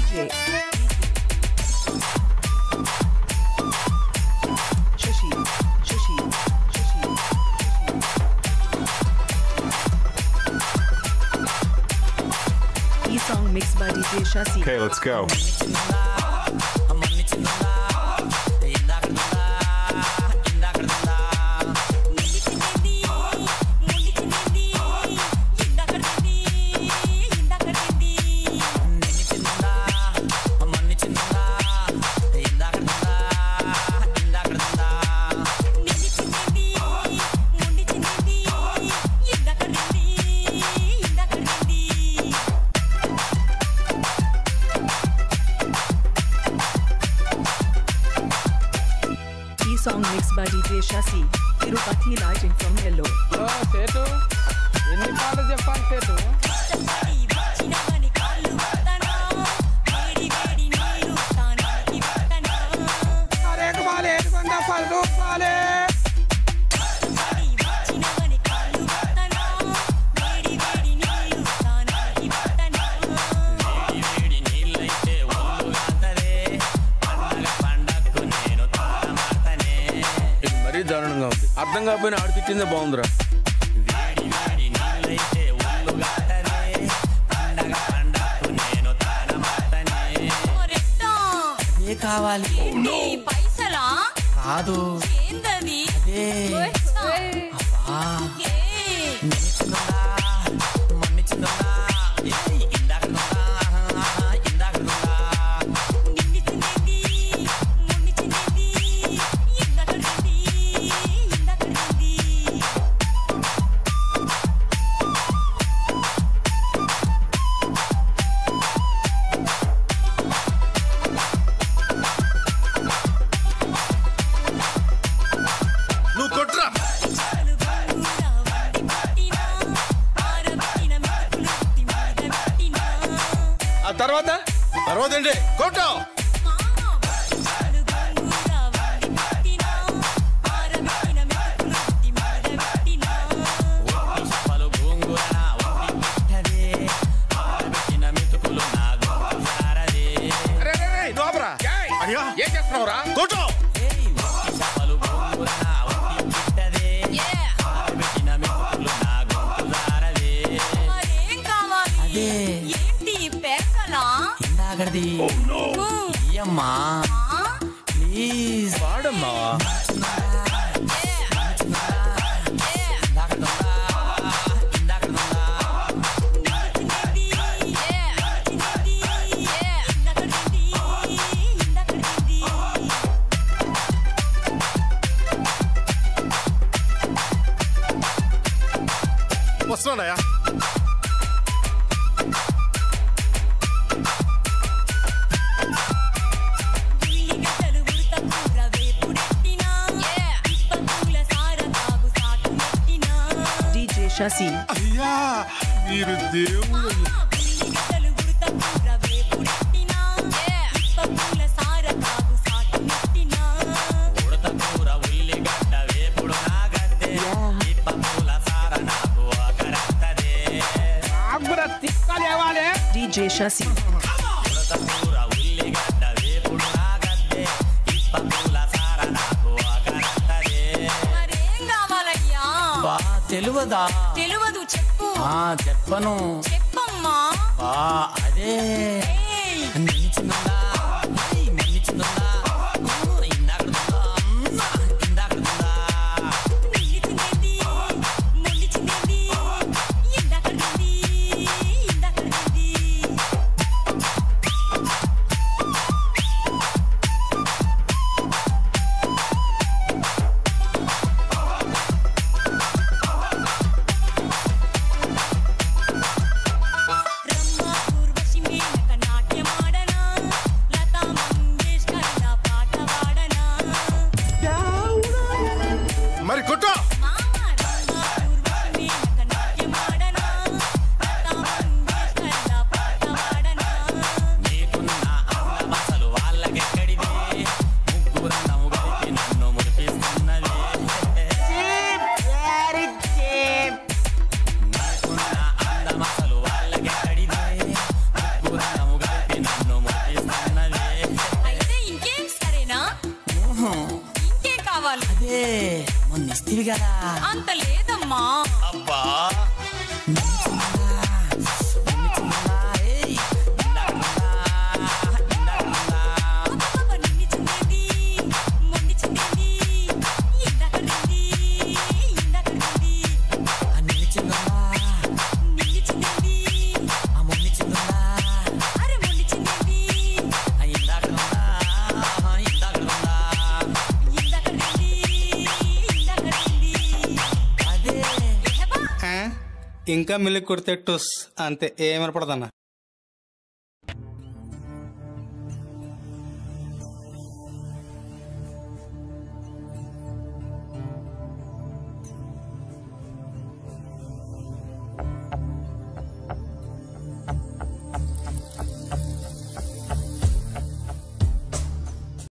DJ. Shashi. Shashi. Shashi. E-song mixed by DJ Shashi. Okay, let's go. E-song mixed by DJ Shashi. Tirupati lighting from Hello. ఓ సేటు ఎన్ని పాటలు చెప్పాలి సేటు అరే బాలే ఏడుకొండ పది రూపాయలే ఇది మరీ దారుణంగా ఉంది అర్థం కాకపోయినా ఆడు తిట్టిందే బాగుందిరా ఏ కావాలి పైసలా కాదు ఏందది అదే ఆ, మన్నిచ్చిందా మన్నిచ్చిందా ఏయ్, ఇందాకనుందా, ఇందాకనుందా. నువ్వు కొట్రా ఆ తర్వాత తర్వాత ఏంటి కొట్టు పలు గోంగూర ఒట్టి పెట్టదే ఆరబెట్టిన మెతుకులు నా గొంతు జారదే రే, రే, రే, నువ్వు ఆపరా. అయ్యా ఏం చేస్తున్నావురా కొట్టు ఏయ్, ఒట్టి చేపలు గోంగూర ఒట్టి పెట్టదే ఆరబెట్టిన మెతుకులు నా గొంతు జారదే మరేం కావాలి అదే. ఏంటి పెరకలా ఇందాకడిది ఇయ్యమ్మా ప్లీజ్ వాడమ్మా వస్తున్నానయ్యా DJ Shashi. అయ్యా మీరు దేవుడు ఉడత కూర ఉల్లిగడ్డ వేపుడు నాగద్దే ఇప్ప పూల సార నాకు ఒకరత్తదే నాకు కూడా తిక్కలు ఇవ్వాలి DJ Shashi. ఉడత కూర ఉల్లిగడ్డ వేపుడు నాగద్దే ఇప్ప పూల సార నాకు ఒకరత్తదే మరేం కావాలయ్యా బా తెలువదా తెలియదు చెప్పు ఆ చెప్పను చెప్పమ్మా బా అదే ఏయ్, నిలిచిందా నిలిచిందా ఇందాకడుందా ఇందాకడుందా నిలిచిందేంది, మొండిచిందేంది, ఇందాకడిది, ఇందాకడిది. రమ్మ ఊర్వశి మేనక ఇవి కదా అంత లేదమ్మా అబ్బా అబ్బబ్బబ్బ, నిన్ను చిందేది, మొండి చిందేది, ఇందాక రింది, ఇందాక రింది. నిన్ను చిందేది, అరే మొండి చిందేది, ఇందాక రింది, ఇందాక రింది. ఏహబా, ఇంకా మిల్లి కొడితే టుస్ అంతే ఏమనపడదన్న